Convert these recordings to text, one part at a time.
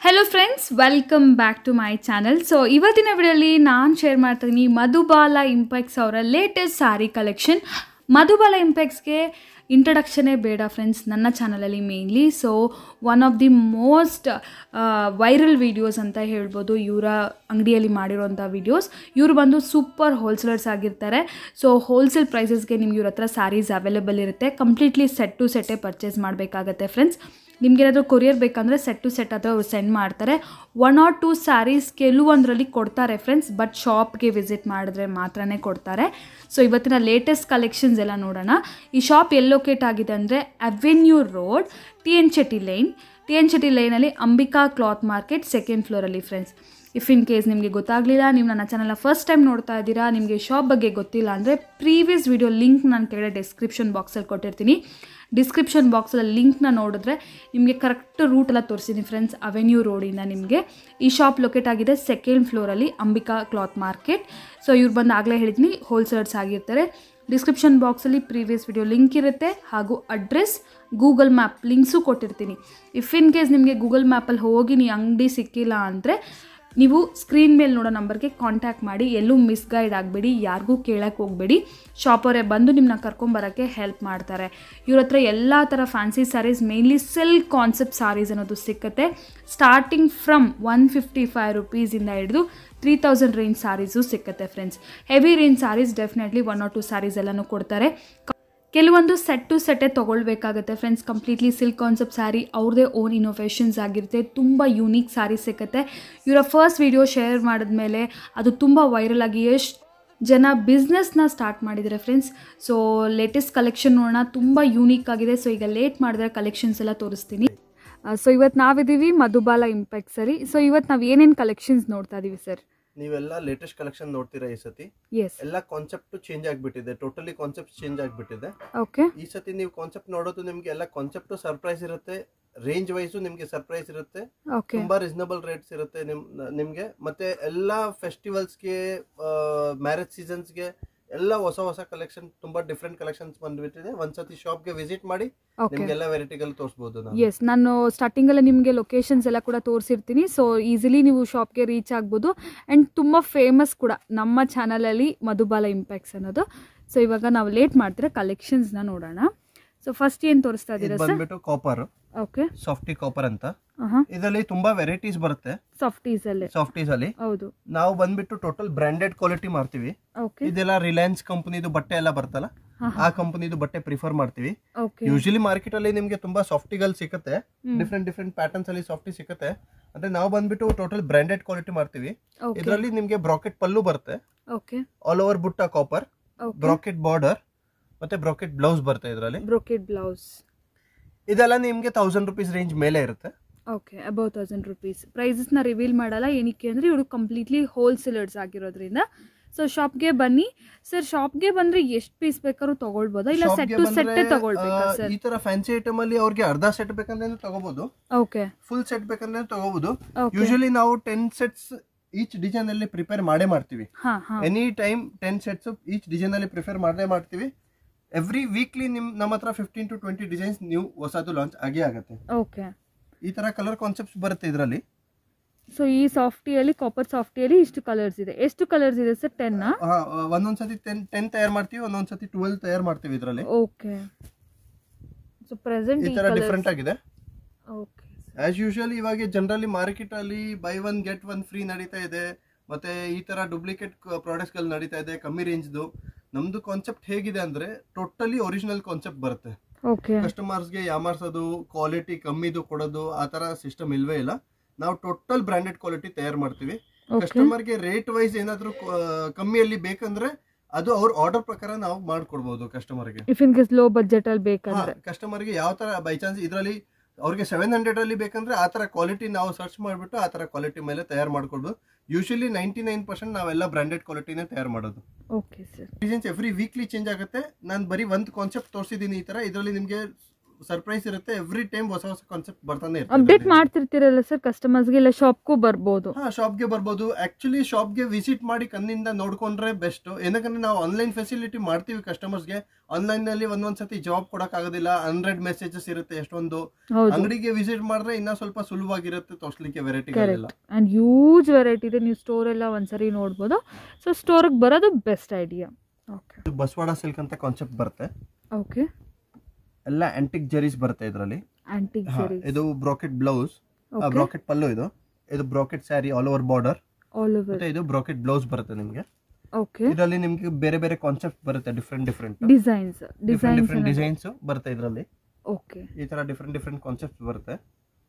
Hello friends welcome back to my channel so ಇವತ್ತಿನ ವಿಡಿಯೋಲಿ ನಾನು ಶೇರ್ ಮಾಡ್ತೀನಿ ಮಧುಬಾಲ ಇಂಪೆಕ್ಸ್ ಅವರ ಲೇಟೆಸ್ಟ್ ಸಾರಿ ಕಲೆಕ್ಷನ್ ಮಧುಬಾಲ ಇಂಪೆಕ್ಸ್ಗೆ ಇಂಟ್ರಡಕ್ಷನೇ ಬೇಡ ಫ್ರೆಂಡ್ಸ್ ನನ್ನ ಚಾನಲಲ್ಲಿ mainly so one of the most viral videos ಅಂತ ಹೇಳ್ಬೋದು ಇವರ ಅಂಗಡಿಯಲ್ಲಿ ಮಾಡಿರೋಂಥ ವೀಡಿಯೋಸ್ ಇವರು ಬಂದು ಸೂಪರ್ ಹೋಲ್ಸೇಲರ್ಸ್ ಆಗಿರ್ತಾರೆ ಸೊ ಹೋಲ್ಸೇಲ್ ಪ್ರೈಸಸ್ಗೆ ನಿಮ್ಗೆ ಇವ್ರ ಹತ್ರ ಸ್ಯಾರೀಸ್ ಅವೈಲೇಬಲ್ ಇರುತ್ತೆ ಕಂಪ್ಲೀಟ್ಲಿ ಸೆಟ್ ಟು ಸೆಟ್ಟೇ ಪರ್ಚೇಸ್ ಮಾಡಬೇಕಾಗತ್ತೆ ಫ್ರೆಂಡ್ಸ್ ನಿಮ್ಗೇನಾದರೂ ಕೊರಿಯರ್ ಬೇಕಂದರೆ ಸೆಟ್ ಟು ಸೆಟ್ ಅಥವಾ ಅವ್ರು ಸೆಂಡ್ ಮಾಡ್ತಾರೆ ಒನ್ ಆರ್ ಟೂ ಸ್ಯಾರೀಸ್ ಕೆಲವೊಂದರಲ್ಲಿ ಕೊಡ್ತಾರೆ ಫ್ರೆಂಡ್ಸ್ ಬಟ್ ಶಾಪ್ಗೆ ವಿಸಿಟ್ ಮಾಡಿದ್ರೆ ಮಾತ್ರನೇ ಕೊಡ್ತಾರೆ ಸೊ ಇವತ್ತಿನ ಲೇಟೆಸ್ಟ್ ಕಲೆಕ್ಷನ್ಸ್ ಎಲ್ಲ ನೋಡೋಣ ಈ ಶಾಪ್ ಎಲ್ಲಿ ಲೊಕೇಟ್ ಆಗಿದೆ ಅಂದರೆ avenue road T N Chetty line T N Chetty ಲೈನಲ್ಲಿ ಅಂಬಿಕಾ ಕ್ಲಾತ್ ಮಾರ್ಕೆಟ್ ಸೆಕೆಂಡ್ ಫ್ಲೋರಲ್ಲಿ ಫ್ರೆಂಡ್ಸ್ ಇಫ್ ಇನ್ ಕೇಸ್ ನಿಮಗೆ ಗೊತ್ತಾಗಲಿಲ್ಲ ನೀವು ನನ್ನ ಚಾನಲ್ನ ಫಸ್ಟ್ ಟೈಮ್ ನೋಡ್ತಾ ಇದ್ದೀರಾ ನಿಮಗೆ ಶಾಪ್ ಬಗ್ಗೆ ಗೊತ್ತಿಲ್ಲ ಅಂದರೆ ಪ್ರೀವಿಯಸ್ ವಿಡಿಯೋ ಲಿಂಕ್ ನಾನು ಕೆಳಗಡೆ ಡಿಸ್ಕ್ರಿಪ್ಷನ್ ಬಾಕ್ಸಲ್ಲಿ ಕೊಟ್ಟಿರ್ತೀನಿ ಡಿಸ್ಕ್ರಿಪ್ಷನ್ ಬಾಕ್ಸಲ್ಲಿ ಲಿಂಕ್ನ ನೋಡಿದ್ರೆ ನಿಮಗೆ ಕರೆಕ್ಟ್ ರೂಟ್ ಎಲ್ಲ ತೋರಿಸಿದ್ದೀನಿ ಫ್ರೆಂಡ್ಸ್ ಅವೆನ್ಯೂ ರೋಡಿಂದ ನಿಮಗೆ ಈ ಶಾಪ್ ಲೊಕೇಟ್ ಆಗಿದೆ ಸೆಕೆಂಡ್ ಫ್ಲೋರಲ್ಲಿ ಅಂಬಿಕಾ ಕ್ಲಾತ್ ಮಾರ್ಕೆಟ್ ಸೊ ಇವ್ರು ಬಂದು ಆಗಲೇ ಹೇಳಿದ್ದೀನಿ ಹೋಲ್ಸೇಲರ್ಸ್ ಆಗಿರ್ತಾರೆ ಡಿಸ್ಕ್ರಿಪ್ಷನ್ ಬಾಕ್ಸಲ್ಲಿ ಪ್ರೀವಿಯಸ್ ವಿಡಿಯೋ ಲಿಂಕ್ ಇರುತ್ತೆ ಹಾಗೂ ಅಡ್ರೆಸ್ ಗೂಗಲ್ ಮ್ಯಾಪ್ ಲಿಂಕ್ಸು ಕೊಟ್ಟಿರ್ತೀನಿ ಇಫ್ ಇನ್ ಕೇಸ್ ನಿಮಗೆ ಗೂಗಲ್ ಮ್ಯಾಪಲ್ಲಿ ಹೋಗಿ ನೀವು ಅಂಗಡಿ ಸಿಕ್ಕಿಲ್ಲ ಅಂದರೆ ನೀವು ಸ್ಕ್ರೀನ್ ಮೇಲೆ ನೋಡೋ ನಂಬರ್ಗೆ ಕಾಂಟ್ಯಾಕ್ಟ್ ಮಾಡಿ ಎಲ್ಲೂ ಮಿಸ್ಗೈಡ್ ಆಗಬೇಡಿ ಯಾರಿಗೂ ಕೇಳಕ್ಕೆ ಹೋಗಬೇಡಿ ಶಾಪವರೇ ಬಂದು ನಿಮ್ಮನ್ನ ಕರ್ಕೊಂಬರೋಕ್ಕೆ ಹೆಲ್ಪ್ ಮಾಡ್ತಾರೆ ಇವ್ರ ಹತ್ರ ಎಲ್ಲ ಥರ fancy saris mainly silk concept saris ಅನ್ನೋದು ಸಿಕ್ಕತ್ತೆ starting from one fifty five ರುಪೀಸಿಂದ ಹಿಡಿದು ತ್ರೀ ತೌಸಂಡ್ ರೇಂಜ್ ಸ್ಯಾರೀಸು ಸಿಕ್ಕತ್ತೆ friends heavy range saris definitely one or two saris ಎಲ್ಲನೂ ಕೊಡ್ತಾರೆ ಕೆಲವೊಂದು ಸೆಟ್ ಟು ಸೆಟ್ಟೇ ತೊಗೊಳ್ಬೇಕಾಗುತ್ತೆ friends completely silk concept sari ಅವ್ರದ್ದೇ ಓನ್ ಇನೋವೇಷನ್ಸ್ ಆಗಿರುತ್ತೆ ತುಂಬ ಯೂನಿಕ್ ಸ್ಯಾರಿ ಸಿಗುತ್ತೆ ಇವರ ಫಸ್ಟ್ ವಿಡಿಯೋ ಶೇರ್ ಮಾಡಿದ್ಮೇಲೆ ಅದು ತುಂಬ ವೈರಲ್ ಆಗಿ ಎಷ್ಟು ಜನ ಬಿಸ್ನೆಸ್ನ ಸ್ಟಾರ್ಟ್ ಮಾಡಿದ್ದಾರೆ ಫ್ರೆಂಡ್ಸ್ ಸೊ ಲೇಟೆಸ್ಟ್ ಕಲೆಕ್ಷನ್ ನೋಡೋಣ ತುಂಬ ಯೂನಿಕ್ ಆಗಿದೆ ಸೊ ಈಗ ಲೇಟ್ ಮಾಡಿದ್ರೆ ಕಲೆಕ್ಷನ್ಸ್ ಎಲ್ಲ ತೋರಿಸ್ತೀನಿ ಸೊ ಇವತ್ತು ನಾವಿದ್ದೀವಿ ಮಧುಬಾಲ ಇಂಪ್ಯಾಕ್ಟ್ ಸರಿ ಸೊ ಇವತ್ತು ನಾವು ಏನೇನು ಕಲೆಕ್ಷನ್ಸ್ ನೋಡ್ತಾ ಇದ್ದೀವಿ ಸರ್ ನೀವೆಲ್ಲ ಲೇಟೆಸ್ಟ್ ಕಲೆಕ್ಷನ್ ನೋಡ್ತೀರಾ ಈ ಸತಿ ಎಸ್ ಎಲ್ಲ ಕಾನ್ಸೆಪ್ಟ್ ಚೇಂಜ್ ಆಗ್ಬಿಟ್ಟಿದೆ ಟೋಟಲಿ ಕಾನ್ಸೆಪ್ಟ್ ಚೇಂಜ್ ಆಗ್ಬಿಟ್ಟಿದೆ ಓಕೆ ಈ ಸತಿ ನೀವು ಕಾನ್ಸೆಪ್ಟ್ ನೋಡೋದು ನಿಮ್ಗೆ ಎಲ್ಲ ಕಾನ್ಸೆಪ್ಟ್ ಸರ್ಪ್ರೈಸ್ ಇರುತ್ತೆ ರೇಂಜ್ ವೈಸು ನಿಮ್ಗೆ ಸರ್ಪ್ರೈಸ್ ಇರುತ್ತೆ ಓಕೆ ತುಂಬಾ ರೀಸನಬಲ್ ರೇಟ್ಸ್ ಇರುತ್ತೆ ನಿಮ್ ನಿಮ್ಗೆ ಮತ್ತೆ ಎಲ್ಲಾ ಫೆಸ್ಟಿವಲ್ಸ್ಗೆ ಮ್ಯಾರೇಜ್ ಸೀಸನ್ಸ್ಗೆ ಎಲ್ಲ ಹೊಸ ಹೊಸ ಕಲೆಕ್ಷನ್ ತುಂಬಾ ಡಿಫ್ರೆಂಟ್ ಕಲೆಕ್ಷನ್ಸ್ ಬಂದ್ಬಿಟ್ಟಿದೆ ಒಂದ್ಸತಿ ಶಾಪ್ಗೆ ವಿಸಿಟ್ ಮಾಡಿ ಓಕೆ ನಿಮ್ಗೆಲ್ಲ ವೆರೈಟಿಗಳು ತೋರಿಸಬಹುದು ನಾವು ಎಸ್ ನಾನು ಸ್ಟಾರ್ಟಿಂಗಲ್ಲೇ ನಿಮಗೆ ಲೊಕೇಶನ್ಸ್ ಎಲ್ಲ ಕೂಡ ತೋರಿಸಿರ್ತೀನಿ ಸೊ ಈಸಿಲಿ ನೀವು ಶಾಪ್ಗೆ ರೀಚ್ ಆಗ್ಬೋದು ಆ್ಯಂಡ್ ತುಂಬ ಫೇಮಸ್ ಕೂಡ ನಮ್ಮ ಚಾನಲಲ್ಲಿ ಮಧುಬಾಲ ಇಂಪ್ಯಾಕ್ಸ್ ಅನ್ನೋದು ಸೊ ಇವಾಗ ನಾವು ಲೇಟ್ ಮಾಡ್ತೀರಾ ಕಲೆಕ್ಷನ್ಸ್ನ ನೋಡೋಣ ಸೊ ಫಸ್ಟ್ ಏನು ತೋರಿಸ್ತಾ ಇದು ಇದ್ದೀರಾ ಸರ್ ಬಂದ್ಬಿಟ್ಟು ಕಾಪರ್ ಓಕೆ ಸಾಫ್ಟಿ ಕಾಪರ್ ಅಂತ ಹಾಂ ಇದರಲ್ಲಿ ತುಂಬಾ ವೆರೈಟೀಸ್ ಬರುತ್ತೆ ಸಾಫ್ಟೀಸಲ್ಲೇ ಸಾಫ್ಟೀಸ್ ಅಲ್ಲಿ ಹೌದು ನಾವು ಬಂದ್ಬಿಟ್ಟು ಟೋಟಲ್ ಬ್ರಾಂಡೆಡ್ ಕ್ವಾಲಿಟಿ ಮಾಡ್ತೀವಿ ಓಕೆ ಇದೆಲ್ಲ ರಿಲಯನ್ಸ್ ಕಂಪನಿದು ಬಟ್ಟೆ ಎಲ್ಲ ಬರ್ತಲ್ಲ ಹಾಂ ಆ ಕಂಪನಿದು ಬಟ್ಟೆ ಪ್ರಿಫರ್ ಮಾಡ್ತೀವಿ ಓಕೆ ಯೂಶಲಿ ಮಾರ್ಕೆಟ್ ಅಲ್ಲಿ ನಿಮ್ಗೆ ತುಂಬಾ ಸಾಫ್ಟಿಗಳು ಸಿಗುತ್ತೆ ಹ್ಮ್. ಡಿಫ್ರೆಂಟ್ ಡಿಫ್ರೆಂಟ್ ಪ್ಯಾಟರ್ನ್ಸ್ ಅಲ್ಲಿ ಸಾಫ್ಟಿ ಸಿಗುತ್ತೆ ಅಂದ್ರೆ ನಾವು ಬಂದ್ಬಿಟ್ಟು ಟೋಟಲ್ ಬ್ರಾಂಡೆಡ್ ಕ್ವಾಲಿಟಿ ಮಾಡ್ತೀವಿ ಓಕೆ ಇದರಲ್ಲಿ ನಿಮ್ಗೆ ಬ್ರಾಕೆಟ್ ಪಲ್ಲು ಬರುತ್ತೆ ಓಕೆ ಆಲ್ ಓವರ್ ಬುಟ್ಟ ಕಾಪರ್ ಓಕೆ ಬ್ರಾಕೆಟ್ ಬಾರ್ಡರ್ ಮತ್ತೆ ಬ್ರಾಕೆಟ್ ಬ್ಲೌಸ್ ಬರುತ್ತೆ ಇದರಲ್ಲಿ ಬ್ರೋಕೆಡ್ ಬ್ಲೌಸ್ ಇದೆಲ್ಲ ನಿಮ್ಗೆ ತೌಸಂಡ್ ರುಪೀಸ್ ರೇಂಜ್ ಮೇಲೆ ಇರುತ್ತೆ ಓಕೆ ಅಬೌವ್ ತೌಸಂಡ್ ರುಪೀಸ್ ಪ್ರೈಸಸ್ನ ರಿವೀಲ್ ಮಾಡಲ್ಲ ಏನಕ್ಕೆ ಅಂದರೆ ಇವರು ಕಂಪ್ಲೀಟ್ಲಿ ಹೋಲ್ಸೇಲರ್ಸ್ ಆಗಿರೋದ್ರಿಂದ ಸೊ ಶಾಪ್ಗೆ ಬನ್ನಿ ಸರ್ ಶಾಪ್ಗೆ ಬಂದರೆ ಎಷ್ಟು ಪೀಸ್ ಬೇಕಾದ್ರೂ ತಗೊಳ್ಬೋದಾ ಇಲ್ಲ Shop ಸೆಟ್ ಗೆ ಟು ಬಂದ್ರೆ, ಸೆಟ್ಟೇ ತಗೊಳ್ಬೇಕಾ ಆ, ಸರ್ ಈ ತರ ಫ್ಯಾನ್ಸಿ ಐಟಮ್ ಅಲ್ಲಿ ಅವ್ರಿಗೆ ಅರ್ಧ ಸೆಟ್ ಬೇಕಂದ್ರೆ ತಗೋಬಹುದು ಓಕೆ ಫುಲ್ ಸೆಟ್ ಬೇಕಂದ್ರೆ ತಗೋಬಹುದು ಓಕೆ ಯೂಶಲಿ ನಾವು ಟೆನ್ ಸೆಟ್ಸ್ ಈಚ್ ಡಿಸೈನ್ ಅಲ್ಲಿ ಪ್ರಿಪೇರ್ ಮಾಡೇ ಮಾಡ್ತೀವಿ ಹಾಂ ಹಾಂ any time ten sets each design ಅಲ್ಲಿ ಪ್ರಿಫರ್ ಮಾಡೇ ಮಾಡ್ತೀವಿ ಎವ್ರಿ ವೀಕ್ಲಿ ನಿಮ್ ನಮ್ಮ ಹತ್ರ ಫಿಫ್ಟೀನ್ ಟು ಟ್ವೆಂಟಿ ಡಿಸೈನ್ಸ್ ನೀವು ಹೊಸದು ಲಾಂಚ್ ಆಗೇ ಆಗುತ್ತೆ ಓಕೆ ಈ ತರ ಕಲರ್ ಕಾನ್ಸೆಪ್ಟ್ಸ್ ಬರುತ್ತೆ ಇದರಲ್ಲಿ ಸೊ ಈ ಸಾಫ್ಟಿಯಲ್ಲಿ ಕಾಪರ್ ಸಾಫ್ಟಿಯಲ್ಲಿ ಇಷ್ಟು ಕಲರ್ಸ್ ಇದೆ ಎಷ್ಟು ಕಲರ್ಸ್ ಇದೆ ಸರ್ ಟೆನ್ನಾ ಒಂದೊಂದ್ಸತಿ ಟೆನ್ ಟೆನ್ ತಯಾರು ಮಾಡ್ತೀವಿ ಒಂದೊಂದ್ಸತಿ ಟ್ವೆಲ್ ತಯಾರು ಮಾಡ್ತೀವಿ ಇದರಲ್ಲಿ ಓಕೆ ಸೊ ಪ್ರೆಸೆಂಟ್ ಈ ಈ ತರ ಕಲರ್ಸ್ ಡಿಫ್ರೆಂಟ್ ಆಗಿದೆ ಓಕೆ ಆಸ್ ಯೂಶುವಲ್ ಇವಾಗ ಜನರಲಿ ಮಾರ್ಕೆಟ್ ಅಲ್ಲಿ buy one get one free ನಡೀತಾ ಇದೆ ಮತ್ತೆ ಈ ತರ ಡೂಪ್ಲಿಕೇಟ್ ಪ್ರಾಡಕ್ಟ್ಸ್ ಗಳು ನಡೀತಾ ಇದೆ ಕಮ್ಮಿ ರೇಂಜ್ದು ನಮ್ದು ಕಾನ್ಸೆಪ್ಟ್ ಹೇಗಿದೆ ಅಂದ್ರೆ ಟೋಟಲಿ ಒರಿಜಿನಲ್ ಕಾನ್ಸೆಪ್ಟ್ ಬರುತ್ತೆ ಓಕೆ ಕಸ್ಟಮರ್ಸ್ ಗೆ ಯಾಮಾರ್ಸೋದು ಕ್ವಾಲಿಟಿ ಕಮ್ಮಿದು ಕೊಡೋದು ಆ ತರ ಸಿಸ್ಟಮ್ ಇಲ್ವೇ ಇಲ್ಲ ನಾವು ಟೋಟಲ್ ಬ್ರಾಂಡೆಡ್ ಕ್ವಾಲಿಟಿ ತಯಾರು ಮಾಡ್ತೀವಿ ಓಕೆ ಕಸ್ಟಮರ್ ಗೆ ರೇಟ್ ವೈಸ್ ಏನಾದ್ರು ಆ, ಕಮ್ಮಿಯಲ್ಲಿ ಬೇಕಂದ್ರೆ ಅದು ಅವ್ರ ಆರ್ಡರ್ ಪ್ರಕಾರ ನಾವು ಮಾಡ್ಕೊಡ್ಬೋದು ಕಸ್ಟಮರ್ ಗೆ if in case low budget ಅಲ್ಲಿ ಬೇಕಂದ್ರೆ ಕಸ್ಟಮರ್ ಗೆ ಯಾವ ತರ ಬೈ ಚಾನ್ಸ್ ಇದರಲ್ಲಿ ಅವ್ರಿಗೆ ಸೆವೆನ್ ಹಂಡ್ರೆಡ್ ಅಲ್ಲಿ ಬೇಕಂದ್ರೆ ಆ ತರ ಕ್ವಾಲಿಟಿ ನಾವು ಸರ್ಚ್ ಮಾಡ್ಬಿಟ್ಟು ಆ ತರ ಕ್ವಾಲಿಟಿ ಮೇಲೆ ತಯಾರು ಮಾಡ್ಕೊಡ್ಬೋದು ಯೂಶಲಿ ನೈಂಟಿ ನೈನ್ ಪರ್ಸೆಂಟ್ ನಾವೆಲ್ಲ ಬ್ರಾಂಡೆಡ್ ಕ್ವಾಲಿಟಿನೇ ತಯಾರು ಮಾಡೋದು okay sir designs every weekly change ಆಗುತ್ತೆ ನಾನು ಬರೀ ಒಂದು ಕಾನ್ಸೆಪ್ಟ್ ತೋರಿಸಿದ್ದೀನಿ ಈ ತರ ಇದರಲ್ಲಿ ನಿಮಗೆ ಸರ್ಪ್ರೈಸ್ ಇರುತ್ತೆ ಎವ್ರಿ ಟೈಮ್ ಹೊಸ ಹೊಸ ಕಾನ್ಸೆಪ್ಟ್ ಬರ್ತಾನೆ ಅಪ್ಡೇಟ್ ಇರುತ್ತೆ ಮಾಡ್ತಿರ್ತೀರಲ್ಲ ಸರ್ ಕಸ್ಟಮರ್ಸ್ಗೆ ಇಲ್ಲ ಶಾಪ್ಗೂ ಬರ್ಬೋದು ಹಾ ಶಾಪ್ಗೆ ಬರ್ಬೋದು ಆಕ್ಚುಲಿ ಶಾಪ್ಗೆ ವಿಸಿಟ್ ಮಾಡಿ ಕಣ್ಣಿಂದ ನೋಡ್ಕೊಂಡ್ರೆ ಬೆಸ್ಟ್ ಏನಕ್ಕಂದ್ರೆ ನಾವು ಆನ್ಲೈನ್ ಫೆಸಿಲಿಟಿ ಮಾಡ್ತೀವಿ ಕಸ್ಟಮರ್ಸ್ಗೆ ಆನ್ಲೈನ್ ನಲ್ಲಿ ಒಂದೊಂದ್ ಸತಿ ಜಾಬ್ ಕೊಡಕ್ ಆಗೋದಿಲ್ಲ ಹಂಡ್ರೆಡ್ ಮೆಸೇಜಸ್ ಇರುತ್ತೆ ಎಷ್ಟೊಂದು ಹೌದು ಅಂಗಡಿಗೆ ವಿಸಿಟ್ ಮಾಡಿದ್ರೆ ಇನ್ನ ಸ್ವಲ್ಪ ಸುಲಭವಾಗಿರುತ್ತೆ ತೋರ್ಸ್ಲಿಕ್ಕೆ ವೆರೈಟಿಗಳೆಲ್ಲ ಕರೆಕ್ಟ್ ಆ್ಯಂಡ್ ಹ್ಯೂಜ್ ವೆರೈಟಿ ಇದೆ ನೀವು ಸ್ಟೋರ್ ಎಲ್ಲ ಒಂದ್ಸರಿ ನೋಡ್ಬೋದು ಸೊ ಸ್ಟೋರಿಗೆ ಬರೋದು ಬೆಸ್ಟ್ ಐಡಿಯಾ ಓಕೆ ಇದು ಬಸವಾಡ ಸಿಲ್ಕ್ ಅಂತ ಕಾನ್ಸೆಪ್ಟ್ ಬರುತ್ತೆ ಓಕೆ ಎಲ್ಲ ಆಂಟಿಕ್ ಜರೀಸ್ ಬರುತ್ತೆ ಇದರಲ್ಲಿ ಆಂಟಿಕ್ ಸರಿ ಇದು bracket blouse okay bracket pallu ಇದು ಇದು bracket sari all over border all over ಮತ್ತೆ ಇದು ಬ್ರಾಕೆಟ್ ಬ್ಲೌಸ್ ಬರುತ್ತೆ ನಿಮ್ಗೆ ಓಕೆ ಇದರಲ್ಲಿ ನಿಮ್ಗೆ ಬೇರೆ ಬೇರೆ ಕಾನ್ಸೆಪ್ಟ್ ಬರುತ್ತೆ different different designs different designs different designs ಬರುತ್ತೆ ಇದರಲ್ಲಿ ಓಕೆ ಈ ತರ ಡಿಫ್ರೆಂಟ್ ಡಿಫ್ರೆಂಟ್ ಕಾನ್ಸೆಪ್ಟ್ ಬರುತ್ತೆ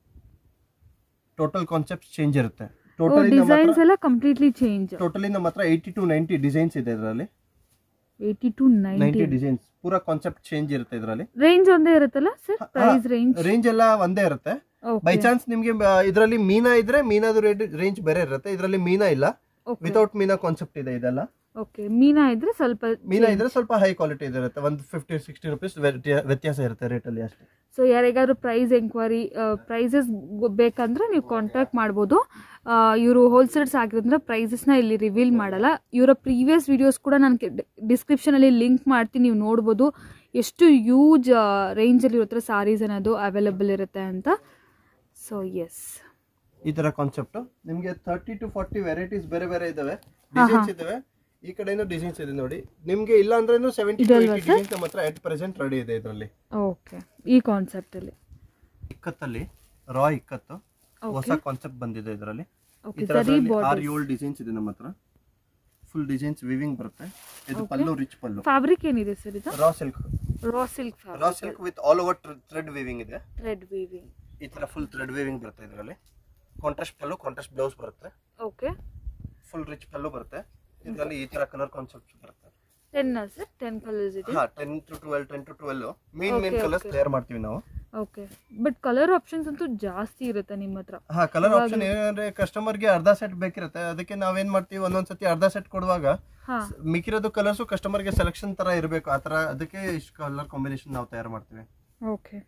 ಟೋಟಲ್ ಕಾನ್ಸೆಪ್ಟ್ ಚೇಂಜ್ ಇರುತ್ತೆ ಟೋಟಲಿ ಡಿಸೈನ್ಸ್ ಎಲ್ಲ ಕಂಪ್ಲೀಟ್ಲಿ ಚೇಂಜ್ ಟೋಟಲಿ ನಮ್ಮ ಹತ್ರ ಏಯ್ಟಿ ಟು ನೈಂಟಿ ಡಿಸೈನ್ಸ್ ಇದೆ ಇದರಲ್ಲಿ eighty to ninety ninety designs ಪೂರಾ ಕಾನ್ಸೆಪ್ಟ್ ಚೇಂಜ್ ಇರುತ್ತೆ ಇದರಲ್ಲಿ ರೇಂಜ್ ಒಂದೇ ಇರುತ್ತಲ್ಲ ಸರ್ ಹಾ, ಪ್ರೈಸ್ ರೇಂಜ್ ರೇಂಜ್ ಎಲ್ಲ ಒಂದೇ ಇರುತ್ತೆ ಬೈ ಚಾನ್ಸ್ ನಿಮ್ಗೆ ಇದರಲ್ಲಿ ಮೀನಾ ಇದ್ರೆ ಮೀನಾದು ರೇಟ್ ರೇಂಜ್ ಬೇರೆ ಇರುತ್ತೆ ಇದರಲ್ಲಿ ಮೀನಾ ಇಲ್ಲ ವಿತೌಟ್ ಮೀನಾ ಕಾನ್ಸೆಪ್ಟ್ ಇದೆ ಇದೆಲ್ಲ ಓಕೆ ಮೀನಾ ಇದ್ರೆ ಸ್ವಲ್ಪ ಮೀನಾ ಇದ್ರೆ ಸ್ವಲ್ಪ ಹೈ ಕ್ವಾಲಿಟಿ ಇರುತ್ತೆ ಒಂದು ಫಿಫ್ಟಿ ಸಿಕ್ಸ್ಟಿ ರುಪೀಸ್ ವ್ಯತ್ಯಾಸ ಇರುತ್ತೆ ರೇಟ್ ಅಲ್ಲಿ ಅಷ್ಟೇ ಸೊ ಯಾರಿಗಾದ್ರೂ ಪ್ರೈಸ್ ಎಂಕ್ವೈರಿ ಪ್ರೈಸಸ್ ಬೇಕಂದ್ರೆ ನೀವು ಕಾಂಟ್ಯಾಕ್ಟ್ ಮಾಡ್ಬೋದು ಇವರು ಹೋಲ್ಸೇಲ್ಸ್ ಆಗಿರೋದ್ರಿಂದ ಪ್ರೈಸಸ್ನ ಇಲ್ಲಿ ರಿವೀಲ್ ಮಾಡಲ್ಲ ಇವರ ಪ್ರೀವಿಯಸ್ ವಿಡಿಯೋಸ್ ಕೂಡ ನಾನು ಡಿಸ್ಕ್ರಿಪ್ಷನಲ್ಲಿ ಲಿಂಕ್ ಮಾಡ್ತೀನಿ ನೀವು ನೋಡ್ಬೋದು ಎಷ್ಟು ಯೂಜ್ ರೇಂಜಲ್ಲಿ ಇರೋ ಸಾರೀಸ್ ಅನ್ನೋದು ಅವೈಲಬಲ್ ಇರುತ್ತೆ ಅಂತ ಸೊ ಎಸ್ ಈ ತರ ಕಾನ್ಸೆಪ್ಟ್ ನಿಮ್ಗೆ ತರ್ಟಿ ಟು ಫಾರ್ಟಿ ವೆರೈಟೀಸ್ ಬೇರೆ ಬೇರೆ ಇದಾವೆ ಡಿಸೈನ್ಸ್ ಇದಾವೆ ಈ ಕಡೆಯಿಂದ ಡಿಸೈನ್ಸ್ ಇದೆ ನೋಡಿ ನಿಮ್ಗೆ ಇಲ್ಲ ಅಂದ್ರೆ ಸೆವೆಂಟಿ ಟು ಇದಲ್ವಾ ಏಯ್ಟಿ ಡಿಸೈನ್ಸ್ ನಮ್ಮ ಹತ್ರ ಎಟ್ ಪ್ರೆಸೆಂಟ್ ರೆಡಿ ಇದೆ ಇದರಲ್ಲಿ ಓಕೆ ಈ ಕಾನ್ಸೆಪ್ಟಲ್ಲಿ ಇಕ್ಕತ್ತಲ್ಲಿ ರಾ ಇಕ್ಕತ್ತು ಹೊಸ ಓಕೆ ಕಾನ್ಸೆಪ್ಟ್ ಬಂದಿದೆ ಇದರಲ್ಲಿ ಓಕೆ ಈ ತರ ಸರಿ ಆರು ಬಾರ್ಡರ್ ಏಳು ಡಿಸೈನ್ಸ್ ಇದೆ ನಮ್ಮ ಹತ್ರ ಫುಲ್ ಡಿಸೈನ್ಸ್ ವಿವಿಂಗ್ ಬರುತ್ತೆ ಇದು ಪಲ್ಲು ರಿಚ್ ಪಲ್ಲು ಫ್ಯಾಬ್ರಿಕ್ ಏನಿದೆ ಸರ್ ಇದು raw silk raw silk raw fabric silk with all over thread weaving ಇದೆ ರೆಡ್ ವೀವಿಂಗ್ ಈ ತರ ಫುಲ್ ಥ್ರೆಡ್ ವಿವಿಂಗ್ ಬರುತ್ತೆ ಇದರಲ್ಲಿ ಕಾಂಟ್ರಾಸ್ಟ್ ಪಲ್ಲು ಕಾಂಟ್ರಾಸ್ಟ್ ಬ್ಲೌಸ್ ಬರುತ್ತೆ ಓಕೆ ಫುಲ್ ರಿಚ್ ಪಲ್ಲು ಬರುತ್ತೆ ಇದರಲ್ಲಿ ಈ ತರ ಕಲರ್ ಕಾನ್ಸೆಪ್ಟ್ ಬರುತ್ತೆ ಟೆನ್ ಸರ್ ಟೆನ್ ಕಲರ್ಸ್ ಇದೆ ಹಾ ten to twelve ten to twelve main main Okay, colours okay. ತಯಾರು ಮಾಡ್ತೀವಿ ನಾವು ಓಕೆ ಬಟ್ ಕಲರ್ ಆಪ್ಷನ್ಸ್ ಅಂತೂ ಜಾಸ್ತಿ ಇರುತ್ತೆ ನಿಮ್ಮ ಹತ್ರ ಹಾ ಕಲರ್ ಇವಾಗ- ಆಪ್ಷನ್ ಏನಂದ್ರೆ ಕಸ್ಟಮರ್ಗೆ ಅರ್ಧ ಸೆಟ್ ಬೇಕಿರುತ್ತೆ ಅದಕ್ಕೆ ನಾವೇನ್ ಮಾಡ್ತೀವಿ ಒಂದೊಂದ್ಸತಿ ಅರ್ಧ ಸೆಟ್ ಕೊಡುವಾಗ ಹಾ ಮಿಕ್ಕಿರೋದು ಕಲರ್ಸು ಕಸ್ಟಮರ್ಗೆ ಸೆಲೆಕ್ಷನ್ ತರ ಇರಬೇಕು ಆ ತರ ಅದಕ್ಕೆ ಇಷ್ಟು ಕಲರ್ ಕಾಂಬಿನೇಷನ್ ನಾವು ತಯಾರು ಮಾಡ್ತೀವಿ ಓಕೆ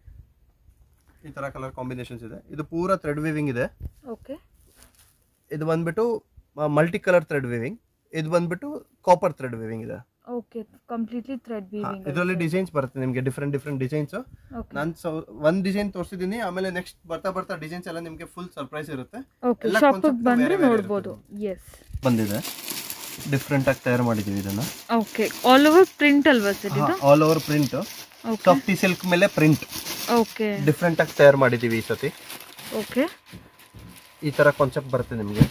ಈ ತರ ಕಲರ್ ಕಾಂಬಿನೇಷನ್ಸ್ ಇದೆ ಇದು ಪೂರಾ ಥ್ರೆಡ್ ವಿವಿಂಗ್ ಇದೆ ಓಕೆ ಇದು ಬಂದ್ಬಿಟ್ಟು ಮಲ್ಟಿ ಕಲರ್ ಥ್ರೆಡ್ ವಿವಿಂಗ್ ಇದು ಬಂದ್ಬಿಟ್ಟು ಕಾಪರ್ ಥ್ರೆಡ್ ವಿವಿಂಗ್ ಇದೆ ಓಕೆ ಕಂಪ್ಲೀಟ್ಲಿ ಥ್ರೆಡ್ ವೀವಿಂಗ್ ಇದರಲ್ಲಿ ಡಿಸೈನ್ಸ್ ಬರುತ್ತೆ ನಿಮಗೆ ಡಿಫ್ರೆಂಟ್ ಡಿಫ್ರೆಂಟ್ ಡಿಸೈನ್ಸ್ ಓಕೆ ನಾನು ಒಂದ್ ಡಿಸೈನ್ ತೋರಿಸಿದೀನಿ ಆಮೇಲೆ ನೆಕ್ಸ್ಟ್ ಬರ್ತಾ ಬರ್ತಾ ಡಿಸೈನ್ಸ್ ಎಲ್ಲ ನಿಮಗೆ ಫುಲ್ ಸರ್ಪ್ರೈಸ್ ಇರುತ್ತೆ ಓಕೆ ಎಲ್ಲ ಶಾಪಿಗೆ concept ಬಂದ್ರೆ ಬೇರೆ ಬೇರೆ ನೋಡ್ಬೋದು ಎಸ್ ಬಂದಿದೆ ಡಿಫ್ರೆಂಟ್ ಆಗಿ ತಯಾರು ಮಾಡಿದೀವಿ ಇದನ್ನ ಓಕೆ ಆಲ್ ಓವರ್ ಪ್ರಿಂಟ್ ಅಲ್ವಾ ಸರ್ ಇದು all over print okay softy silk ಮೇಲೆ ಪ್ರಿಂಟ್ ಓಕೆ ಡಿಫ್ರೆಂಟ್ ಆಗಿ ತಯಾರು ಮಾಡಿದೀವಿ ಈ ಸತಿ ಓಕೆ ಈ ತರ ಕಾನ್ಸೆಪ್ಟ್ ಬರುತ್ತೆ ನಿಮಗೆ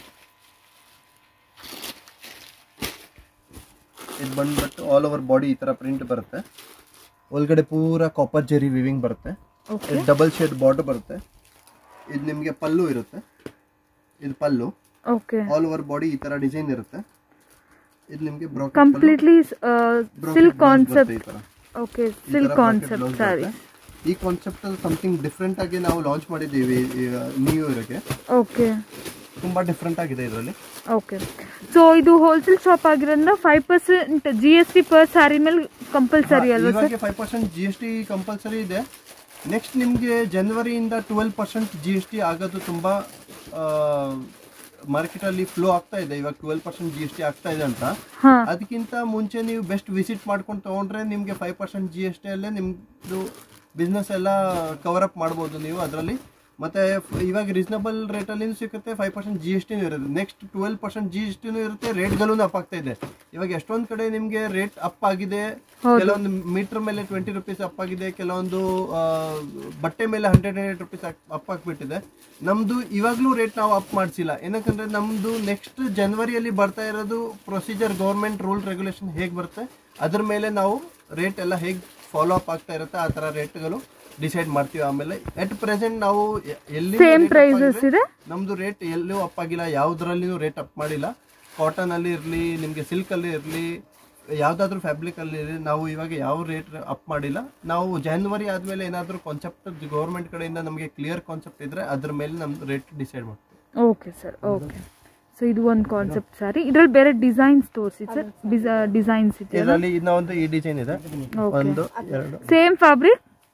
ಇದು ಬಂದ್ಬಿಟ್ಟು ಆಲ್ ಓವರ್ ಬಾಡಿ ಈ ತರ ಪ್ರಿಂಟ್ ಬರುತ್ತೆ ಒಳಗಡೆ ಪೂರ ಕಾಪರ್ ಜೆರಿ ವಿವಿಂಗ್ ಬರುತ್ತೆ ಓಕೆ ಇದು ಡಬಲ್ ಶೇಡ್ ಬಾರ್ಡರ್ ಬರುತ್ತೆ ಇದು ನಿಮಗೆ ಪಲ್ಲು ಇರುತ್ತೆ ಇದು pallu okay all over body ಈ ತರ ಡಿಸೈನ್ ಇರುತ್ತೆ ಇದು ನಿಮಗೆ completely silk concept okay silk concept sari ಈ ಕಾನ್ಸೆಪ್ಟ್ ಸಮಥಿಂಗ್ ಡಿಫ್ರೆಂಟ್ ಆಗಿ ನಾವು ಲಾಂಚ್ ಮಾಡಿದ್ದೀವಿ ನ್ಯೂ ಇಯರ್ಗೆ ಓಕೆ ತುಂಬಾ ಡಿಫ್ರೆಂಟ್ ಆಗಿದೆ ಇದರಲ್ಲಿ ಓಕೆ ಸೊ ಇದು ಹೋಲ್ಸೇಲ್ ಶಾಪ್ ಆಗಿರೋದ್ರಿಂದ five percent G S T per sari ಮೇಲೆ ಕಂಪಲ್ಸರಿ ಅಲ್ವಾ ಸರ್ ಇವಾಗ five percent G S T compulsory ಇದೆ ನೆಕ್ಸ್ಟ್ ನಿಮಗೆ ಜನವರಿಯಿಂದ twelve percent G S T ಆಗೋದು ತುಂಬಾ ಮಾರ್ಕೆಟಲ್ಲಿ ಫ್ಲೋ ಆಗ್ತಾ ಇದೆ ಇವಾಗ twelve percent G S T ಆಗ್ತಾ ಇದೆ ಅಂತ ಹಾ ಅದಕ್ಕಿಂತ ಮುಂಚೆ ನೀವು ಬೆಸ್ಟ್ ವಿಸಿಟ್ ಮಾಡ್ಕೊಂಡು ತಗೊಂಡ್ರೆ ನಿಮಗೆ five percent G S T ಅಲ್ಲೇ ನಿಮ್ಮದು ಬಿಸ್ನೆಸ್ ಎಲ್ಲ ಕವರ್ ಅಪ್ ಮಾಡ್ಬೋದು ನೀವು ಅದರಲ್ಲಿ ಮತ್ತೆ ಫ್- ಇವಾಗ ರೀಸನಬಲ್ ರೇಟಲ್ಲಿ ಸಿಗುತ್ತೆ ಫೈವ್ ಪರ್ಸೆಂಟ್ ಜಿ ಎಸ್ ಟಿನೂ ಇರುತ್ತೆ next twelve percent G S ಟಿನೂ ಇರುತ್ತೆ ರೇಟ್ಗಳೂ ಅಪ್ ಆಗ್ತಾ ಇದೆ ಇವಾಗ ಎಷ್ಟೊಂದು ಕಡೆ ನಿಮಗೆ ರೇಟ್ ಅಪ್ ಆಗಿದೆ ಹೌದು. ಕೆಲವೊಂದು ಮೀಟರ್ ಮೇಲೆ ಟ್ವೆಂಟಿ ರುಪೀಸ್ ಅಪ್ ಆಗಿದೆ ಕೆಲವೊಂದು ಆ, ಬಟ್ಟೆ ಮೇಲೆ ಹಂಡ್ರೆಡ್ ಹಂಡ್ರೆಡ್ ರುಪೀಸ್ ಅಪ್ ಆಗಿಬಿಟ್ಟಿದೆ ನಮ್ದು ಇವಾಗಲೂ ರೇಟ್ ನಾವು ಅಪ್ ಮಾಡಿಸಿಲ್ಲ ಏನಕ್ಕಂದ್ರೆ ನಮ್ದು ನೆಕ್ಸ್ಟ್ ಜನವರಿಯಲ್ಲಿ ಬರ್ತಾ ಇರೋದು ಪ್ರೊಸೀಜರ್ ಗೌರ್ಮೆಂಟ್ ರೂಲ್ ರೆಗ್ಯುಲೇಷನ್ ಹೇಗೆ ಬರುತ್ತೆ ಅದ್ರ ಮೇಲೆ ನಾವು ರೇಟ್ ಎಲ್ಲ ಹೇಗೆ ಫಾಲೋ ಅಪ್ ಆಗ್ತಾ ಇರುತ್ತೆ ಆ ಥರ ರೇಟ್ಗಳು ಡಿಸೈಡ್ ಮಾಡ್ತೀವಿ ಆಮೇಲೆ ಎಟ್ ಪ್ರೆಸೆಂಟ್ ನಾವು ಎ- ಎಲ್ಲಿ ಸೇಮ್ rate up ಪ್ರೈಸಸ್ ಆಗಿದೆ, ಇದೆ ನಮ್ದು ರೇಟ್ ಎಲ್ಲೂ ಅಪ್ ಆಗಿಲ್ಲ ಯಾವುದ್ರಲ್ಲಿನೂ ರೇಟ್ ಅಪ್ ಮಾಡಿಲ್ಲ ಕಾಟನ್ ಅಲ್ಲಿ ಇರಲಿ ನಿಮಗೆ ಸಿಲ್ಕ್ ಅಲ್ಲಿ ಇರಲಿ ಯಾವ್ದಾದ್ರು ಫ್ಯಾಬ್ರಿಕ್ ಅಲ್ಲಿ ಇರಲಿ ನಾವು ಇವಾಗ ಯಾವ ರೇಟ್ ಅಪ್ ಮಾಡಿಲ್ಲ ನಾವು ಜಾನ್ವರಿ ಆದ್ಮೇಲೆ ಏನಾದರೂ ಕಾನ್ಸೆಪ್ಟ್ ಗೌರ್ಮೆಂಟ್ ಕಡೆಯಿಂದ ನಮಗೆ ಕ್ಲಿಯರ್ ಕಾನ್ಸೆಪ್ಟ್ ಇದ್ರೆ ಅದ್ರ ಮೇಲೆ ನಮ್ದು ರೇಟ್ ಡಿಸೈಡ್ ಮಾಡ್ತೀವಿ ಓಕೆ ಸರ್ ಓಕೆ ಸೊ ಇದು ಒಂದು ಕಾನ್ಸೆಪ್ಟ್ ಸಾರಿ ಇದ್ರಲ್ಲಿ ಬೇರೆ ಡಿಸೈನ್ಸ್ ತೋರಿಸಿ ಸರ್ ಡಿಸೈನ್ಸ್ ಇದೆ ಇದರಲ್ಲಿ ಇನ್ನೊಂದು ಈ ಡಿಸೈನ್ ಇದೆ ಒಂದು ಎರಡು ಸೇಮ್ ಫ್ಯಾಬ್ರಿಕ್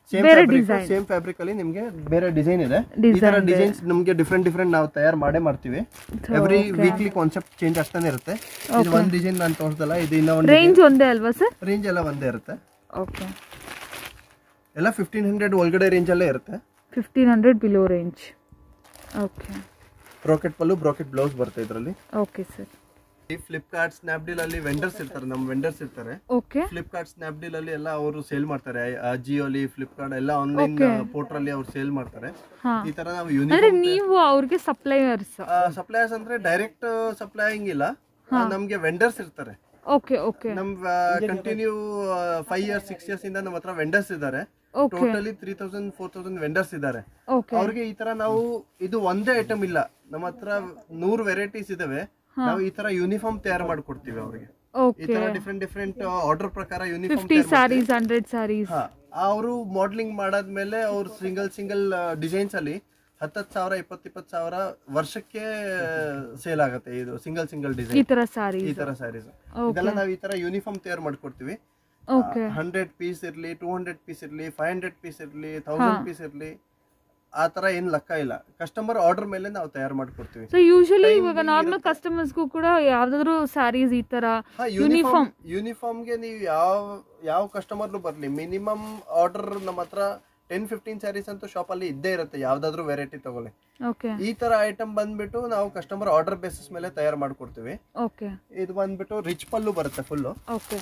ಸೇಮ್ ಬೇರೆ ಫ್ಯಾಬ್ರಿಕ್ design. ಸೇಮ್ ಫ್ಯಾಬ್ರಿಕ್ ಅಲ್ಲಿ ನಿಮ್ಗೆ ಬೇರೆ ಡಿಸೈನ್ ಇದೆ ಈ Design ತರ ಇದೆ. ಡಿಸೈನ್ಸ್ ನಮ್ಗೆ ಡಿಫ್ರೆಂಟ್ ಡಿಫ್ರೆಂಟ್ ನಾವು ತಯಾರು ಮಾಡೇ ಮಾಡ್ತೀವಿ ಎವ್ರಿ ವೀಕ್ಲಿ ಕಾನ್ಸೆಪ್ಟ್ ಚೇಂಜ್ ಆಗ್ತಾನೆ ಇರುತ್ತೆ ಇದು ಒಂದ್ ಡಿಸೈನ್ ನಾನು ತೋರಿಸಲ್ಲ ಇದು ಇನ್ನ ಒಂದು ರೇಂಜ್ ಒಂದೇ ಅಲ್ವಾ ಸರ್ ರೇಂಜ್ ಎಲ್ಲ ಒಂದೇ ಇರುತ್ತೆ ಓಕೆ ಎಲ್ಲ ಫಿಫ್ಟೀನ್ ಹಂಡ್ರೆಡ್ ಒಳಗಡೆ ರೇಂಜ್ ಅಲ್ಲೇ ಇರುತ್ತೆ fifteen hundred below range okay bracket pallu bracket blouse ಬರುತ್ತೆ ಇದರಲ್ಲಿ ಓಕೆ ಸರ್ ಈ ಫ್ಲಿಪ್ಕಾರ್ಟ್ ಸ್ನ್ಯಾಪ್ಡೀಲ್ ಅಲ್ಲಿ ವೆಂಡರ್ಸ್ ಇರ್ತಾರೆ ನಮ್ಮ ವೆಂಡರ್ಸ್ ಇರ್ತಾರೆ ಓಕೆ ಫ್ಲಿಪ್ಕಾರ್ಟ್ ಸ್ನ್ಯಾಪ್ಡೀಲ್ ಅಲ್ಲಿ ಎಲ್ಲ ಅವರು ಸೇಲ್ ಮಾಡ್ತಾರೆ ಜಿಯೋಲಿ ಫ್ಲಿಪ್ಕಾರ್ಟ್ ಎಲ್ಲ ಆನ್ಲೈನ್ ಪೋರ್ಟಲ್ ಅಲ್ಲಿ ಅವ್ರು ಸೇಲ್ ಮಾಡ್ತಾರೆ ಹಾ ಈ ತರ ನಾವು ಅಂದ್ರೆ ಯೂನಿಫಾರ್ಮ್ ನೀವು ಅವ್ರಿಗೆ ಸಪ್ಲೈಯರ್ಸ್ ಸಪ್ಲೈಯರ್ಸ್ ಅಂದ್ರೆ ಡೈರೆಕ್ಟ್ ಸಪ್ಲೈಯಿಂಗ್ ಇಲ್ಲ ಆ, ನಮ್ಗೆ ವೆಂಡರ್ಸ್ ಇರ್ತಾರೆ ಓಕೆ ಓಕೆ ನಮ್ continue five years six years ಇಂದ ನಮ್ಮ ಹತ್ರ ವೆಂಡರ್ಸ್ ಇದ್ದಾರೆ okay totally three thousand four thousand vendors ಇದ್ದಾರೆ ಓಕೆ ಅವ್ರಿಗೆ ಈ ತರ ನಾವು ಇದು ಒಂದೇ ಐಟಮ್ ಇಲ್ಲ ನಮ್ಮ ಹತ್ರ ನೂರ್ ವೆರೈಟೀಸ್ ಇದಾವೆ ನಾವು ಈ ತರ ಯೂನಿಫಾರ್ಮ್ ತಯಾರು ಮಾಡ್ಕೊಡ್ತೀವಿ ಅವ್ರಿಗೆ ಈ ಓಕೆ ತರ ಡಿಫ್ರೆಂಟ್ ಡಿಫ್ರೆಂಟ್ ಆರ್ಡರ್ ಪ್ರಕಾರ uniform fifty saris hundred saris ಅವರು ಮಾಡ್ಲಿಂಗ್ ಮಾಡಾದ್ಮೇಲೆ ಅವ್ರು ಸಿಂಗಲ್ ಸಿಂಗಲ್ ಡಿಸೈನ್ಸ್ ಅಲ್ಲಿ ಹತ್ತತ್ತು ಸಾವಿರ ಇಪ್ಪತ್ತು ಇಪ್ಪತ್ತು ಸಾವಿರ ವರ್ಷಕ್ಕೆ ಸೇಲ್ ಆಗುತ್ತೆ ಇದು ಸಿಂಗಲ್ ಸಿಂಗಲ್ ಈ ಡಿಸೈನ್ ತರ ಈ ಸ್ಯಾರೀಸ್ ತರ ಸ್ಯಾರೀಸ್ ಇದೆಲ್ಲ ನಾವು ಈ ತರ ಯೂನಿಫಾರ್ಮ್ ತಯಾರು ಮಾಡ್ಕೊಡ್ತೀವಿ ಓಕೆ ಹಂಡ್ರೆಡ್ ಪೀಸ್ ಇರ್ಲಿ ಟೂ ಹಂಡ್ರೆಡ್ ಪೀಸ್ ಇರ್ಲಿ ಫೈವ್ ಹಂಡ್ರೆಡ್ ಪೀಸ್ ಇರ್ಲಿ ತೌಸಂಡ್ ಪೀಸ್ ಇರ್ಲಿ ಆ ತರ ಏನ್ ಲೆಕ್ಕ ಇಲ್ಲ ಕಸ್ಟಮರ್ ಆರ್ಡರ್ ಮೇಲೆ ನಾವು ತಯಾರು ಮಾಡ್ಕೊಡ್ತೀವಿ ಸೊ ಯೂಶಲಿ ಇವಾಗ ನಾರ್ಮಲ್ ಕಸ್ಟಮರ್ಸ್ಗೂ ಕೂಡ ಯಾವ್ದಾದ್ರು ಸ್ಯಾರೀಸ್ ಈ ತರ ಯೂನಿಫಾರ್ಮ್ ಯೂನಿಫಾರ್ಮ್ಗೆ ನೀವು ಯಾವ ಯಾವ ಕಸ್ಟಮರ್ನು ಬರಲಿ ಮಿನಿಮಮ್ ಆರ್ಡರ್ ನಮ್ಮ ಹತ್ರ ಟೆನ್ ಫಿಫ್ಟೀನ್ ಸ್ಯಾರೀಸ್ ಅಂತೂ ಶಾಪಲ್ಲಿ ಇದ್ದೇ ಇರುತ್ತೆ ಯಾವ್ದಾದ್ರು ವೆರೈಟಿ ತಗೊಳ್ಳಿ ಓಕೆ ಈ ತರ ಐಟಮ್ ಬಂದ್ಬಿಟ್ಟು ನಾವು ಕಸ್ಟಮರ್ ಆರ್ಡರ್ ಬೇಸಿಸ್ ಮೇಲೆ ತಯಾರು ಮಾಡ್ಕೊಡ್ತೀವಿ ಓಕೆ ಇದು ಬಂದ್ಬಿಟ್ಟು ರಿಚ್ ಪಲ್ಲು ಬರುತ್ತೆ ಫುಲ್ಲು ಓಕೆ